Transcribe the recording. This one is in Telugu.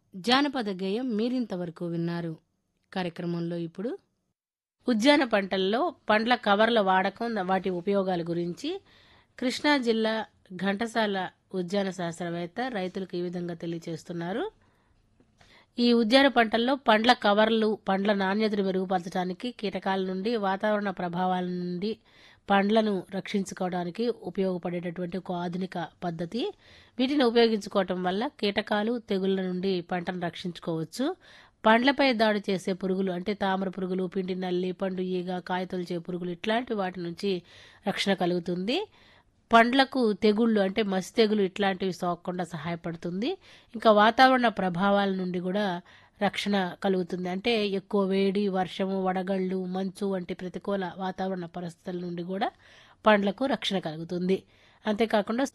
జానపద గేయం మీరింతవరకు విన్నారు కార్యక్రమంలో ఇప్పుడు ఉద్యాన పంటల్లో పండ్ల కవర్ల వాడకం వాటి ఉపయోగాల గురించి కృష్ణా జిల్లా ఘంటసాల ఉద్యాన శాస్త్రవేత్త రైతులకు ఈ విధంగా తెలియజేస్తున్నారు ఈ ఉద్యాన పంటల్లో పండ్ల కవర్లు పండ్ల నాణ్యతను మెరుగుపరచడానికి కీటకాల నుండి వాతావరణ ప్రభావాల నుండి పండ్లను రక్షించుకోవడానికి ఉపయోగపడేటటువంటి ఒక ఆధునిక పద్ధతి వీటిని ఉపయోగించుకోవటం వల్ల కీటకాలు తెగుళ్ళ నుండి పంటను రక్షించుకోవచ్చు పండ్లపై దాడి చేసే పురుగులు అంటే తామర పురుగులు పిండి నల్లి పండు ఈగ కాయతొలిచే పురుగులు ఇట్లాంటి వాటి నుంచి రక్షణ కలుగుతుంది పండ్లకు తెగుళ్ళు అంటే మసి తెగులు ఇట్లాంటివి సోకకుండా సహాయపడుతుంది ఇంకా వాతావరణ ప్రభావాల నుండి కూడా రక్షణ కలుగుతుంది అంటే ఎక్కువ వేడి వర్షము వడగళ్ళు మంచు వంటి ప్రతికూల వాతావరణ పరిస్థితుల నుండి కూడా పండ్లకు రక్షణ కలుగుతుంది అంతేకాకుండా